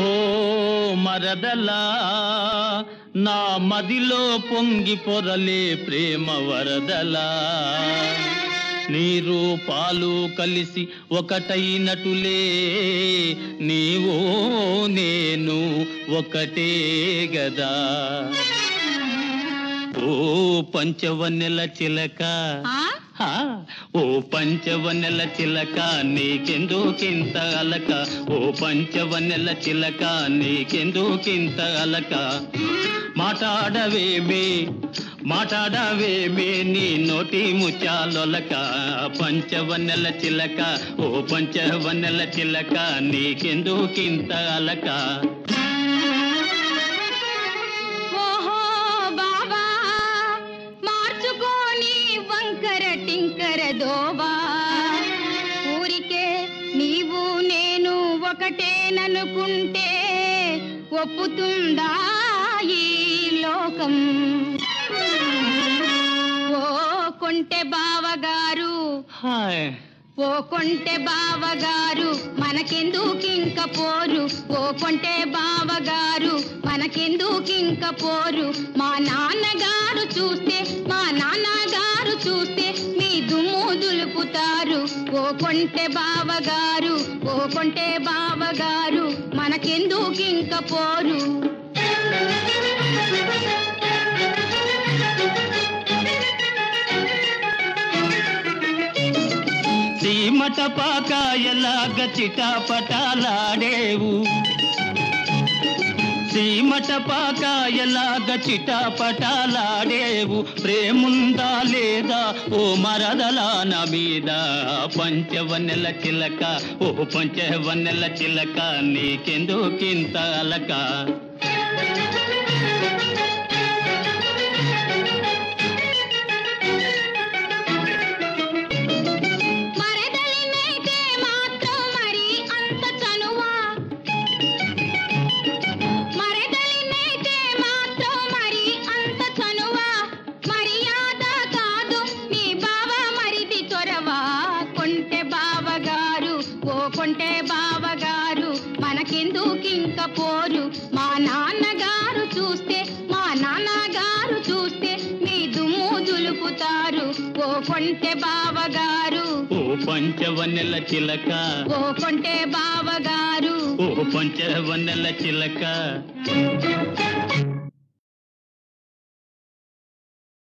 ఓ మరదలా నా మదిలో పొంగి పొరలే ప్రేమ వరదలా నీరు పాలు కలిసి ఒకటైనటులే నీవో నేను ఒకటే గదా ఓ పంచవన్నెల చిలక ఆ? హా, ఓ పంచవన్నెల చిలక నీకెందుకింత అలక ఓ పంచవన్నెల చిలక నీకెందుకింత అలక మాట్లాడవేమే మాట్లాడవేమే నీ నోటి ముచ్చాలొలక పంచవన్నెల చిలక ఓ పంచవన్నెల చిలక నీకెందుకింత అలక ఓహో బాబా మార్చుకోని వంకర టింకర దోవా ఊరికే నీవు నేను ఒకటేననుకుంటే ఒప్పుతుందా ఈ లోకం ఓ కొంటె బావగారు హాయ్ ఓ కొంటె బావగారు మనకెందుకింక పోరు ఓ కొంటె బావగారు మనకెందుకింక పోరు మా నాన్నగారు చూస్తే మా నాన్నగారు చూస్తే మీ దుమ్ము దులుపుతారు ఓ కొంటె బావగారు ఓ కొంటె బావగారు మనకెందుకింక పోరు సీమట పాకాయలాగ చిటాపటాలాడేవు సీమట పాకాయలాగ చిటాపటాలాడేవు ప్రేముందా లేదా ఓ మరదలా నా మీద పంచవన్నెల చిలక ఓ పంచవన్నెల చిలక నీకెందుకింత అలక మరదలినైతే మాత్రం మరి అంత చనువా మరదలినైతే మాత్రం మరి అంత చనువా మర్యాద కాదు మీ బావ మరిది చొరవా కొంటె బావగారు ఓ కొంటె బావగారు మనకెందుకింక పోరు మా నాన్నగారు చూస్తే మా నాన్నగారు చూస్తే మీ దుమ్ము దులుపుతారు ఓ కొంటె బావగారు ఓ పంచవన్నెల చిలక ఓ కొంటె బావగారు ఓ పంచవన్నెల చిలక